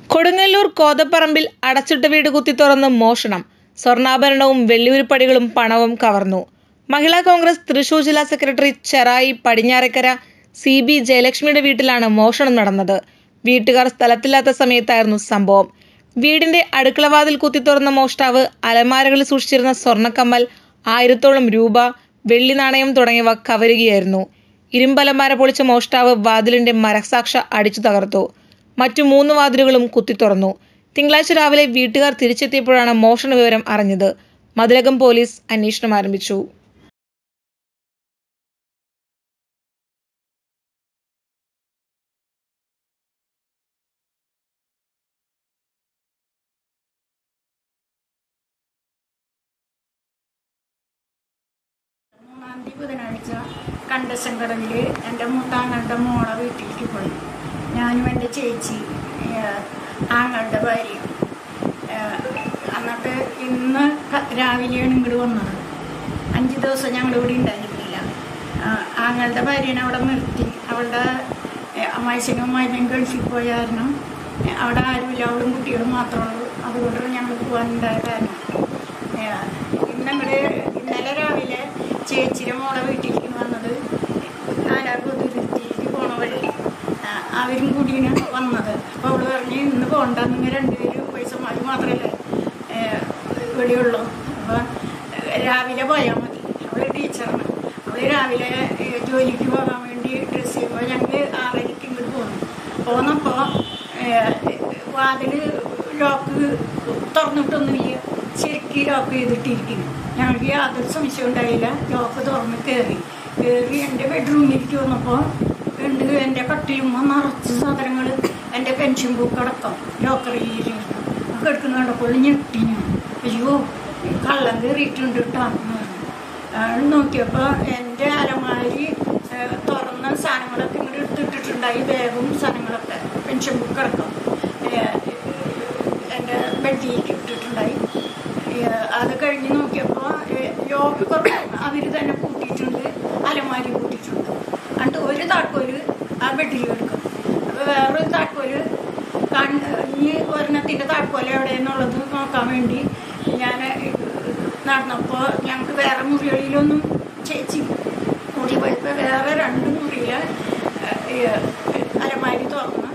കൊടുങ്ങല്ലൂർ കോതപ്പറമ്പിൽ അടച്ചിട്ട വീട് കുത്തി തുറന്ന് മോഷണം സ്വർണ്ണാഭരണവും വെള്ളിയുരുപ്പടികളും പണവും കവർന്നു മഹിളാ കോൺഗ്രസ് തൃശൂർ ജില്ലാ secretary Cherai Padinjarakkara C B ജയലക്ഷ്മിയുടെ വീട്ടിലാണ് മോഷണം നടന്നത് വീട്ടുകാർ സ്ഥലത്തില്ലാത്ത സമയത്തായിരുന്നു സംഭവം വീടിന്റെ അടുക്കളവാതിൽ കുത്തി തുറന്ന മോഷ്ടാവ് അലമാരകളിൽ സൂക്ഷിച്ചിരുന്ന സ്വർണ്ണക്കമ്മൽ ആയിരത്തോളം രൂപ വെള്ളി നാണയം തുടങ്ങിയവ കവരുകയായിരുന്നു ഇരുമ്പലമാര പൊളിച്ച മോഷ്ടാവ് വാതിലിന്റെ മരസാക്ഷ അടിച്ചു തകർത്തു മറ്റു മൂന്ന് വാതിലുകളും കുത്തി തുറന്നു തിങ്കളാഴ്ച രാവിലെ വീട്ടുകാർ തിരിച്ചെത്തിയപ്പോഴാണ് മോഷണ വിവരം അറിഞ്ഞത് മതിലകം പോലീസ് അന്വേഷണം ആരംഭിച്ചു മൂന്നാം തീയതി ബുധനാഴ്ച കണ്ടശങ്കടവിൽ എൻ്റെ മൂത്താങ്ങളുടെ മോളെ വീട്ടിലേക്ക് പോയി ഞാനും എൻ്റെ ചേച്ചി ഏഹ്, ആങ്ങളുടെ ഭാര്യയും ഏഹ്, എന്നിട്ട് ഇന്ന് ക- രാവിലെയാണ് ഇങ്ങോട്ട് വന്നത് അഞ്ച് ദിവസം ഞങ്ങൾ ഇവിടെ ഉണ്ടായിരുന്നില്ല ആഹ്, ആങ്ങളുടെ ഭാര്യനെ അവിടെ നിർത്തി അവളുടെ അമ്മായിശനും അമ്മായിനും ഗൾഫിൽ പോയ കാരണം ഏഹ്, അവിടെ ആരുമില്ല അവളും കുട്ടികളും മാത്രമേ ഉള്ളൂ അതുകൊണ്ട് ഞങ്ങൾ പോകാനുണ്ടായ കാരണം ഏഹ്, ഇന്നങ്ങട് ഇന്നലെ രാവിലെ ചേച്ചിയുടെ മോളെ വീട്ടിലേക്ക് വന്നത് ആരാകുതിരുത്തിക്ക് പോണ വഴി ആ, അവരും കൂടിയാണ് വന്നത് അപ്പോൾ അവള് പറഞ്ഞ് ഇന്ന് പോകണ്ട നിങ്ങൾ രണ്ടുപേരും പൈസ അത് മാത്രമല്ല ഇവിടെയുള്ളൂ അപ്പോൾ രാവിലെ പോയാൽ മതി അവള് ടീച്ചറാണ് അവള് രാവിലെ ഏ, ജോലിക്ക് പോകാൻ വേണ്ടി ഡ്രസ്സ് ചെയ്യുമ്പോൾ ഞങ്ങൾ ആറരയ്ക്ക് ഇങ്ങോട്ട് പോന്നു പോന്നപ്പോൾ വാതിൽ ലോക്ക് തുറന്നിട്ടൊന്നുമില്ല ശരിക്കും ലോക്ക് ചെയ്തിട്ടിരിക്കുന്നു ഞങ്ങൾക്ക് യാതൊരു സംശയം ഉണ്ടായില്ല ലോക്ക് തുറന്ന് കയറി കയറി എൻ്റെ ബെഡ്റൂമിലേക്ക് വന്നപ്പോൾ ഉണ്ട് എൻ്റെ കട്ടിലുമ്മ നിറച്ച് സാധനങ്ങൾ എൻ്റെ പെൻഷൻ ബുക്ക് അടക്കം ലോക്കറിയിരുന്നു ഒക്കെ എടുക്കുന്ന കണ്ടപ്പോൾ ഞെട്ടി ഞാൻ അയ്യോ കള്ളം കയറിയിട്ടുണ്ട് കേട്ടോ എന്ന് പറഞ്ഞു അയാൾ നോക്കിയപ്പോൾ എൻ്റെ അലമാരി ഏഹ്, തുറന്ന സാധനങ്ങളൊക്കെ ഇങ്ങോട്ട് എടുത്തിട്ടിട്ടുണ്ടായി ബാഗും സാധനങ്ങളൊക്കെ പെൻഷൻ ബുക്ക് അടക്കം ഏഹ്, എൻ്റെ ബെഡിലേക്ക് ഇട്ടിട്ടുണ്ടായി ഏഹ്, അത് കഴിഞ്ഞ് നോക്കിയപ്പോൾ ലോക്ക് കുറച്ച് അവർ തന്നെ കൂട്ടിയിട്ടുണ്ട് അലമാരി കൂട്ടിയിട്ടുണ്ട് എന്നിട്ട് ഒരു താക്കോല് ആ ബെഡിൽ എടുക്കും അപ്പോൾ വേറൊരു താക്കോല് കണ്ണ് ഇനി ഒരെണ്ണത്തിൻ്റെ താക്കോല് എവിടെയെന്നുള്ളത് നോക്കാൻ വേണ്ടി ഞാൻ നടന്നപ്പോൾ ഞങ്ങൾക്ക് വേറെ മുറികളിലൊന്നും ചേച്ചി കൂടി പോയപ്പോൾ വേറെ രണ്ട് മുറിയിൽ അലമാരി തുറന്ന്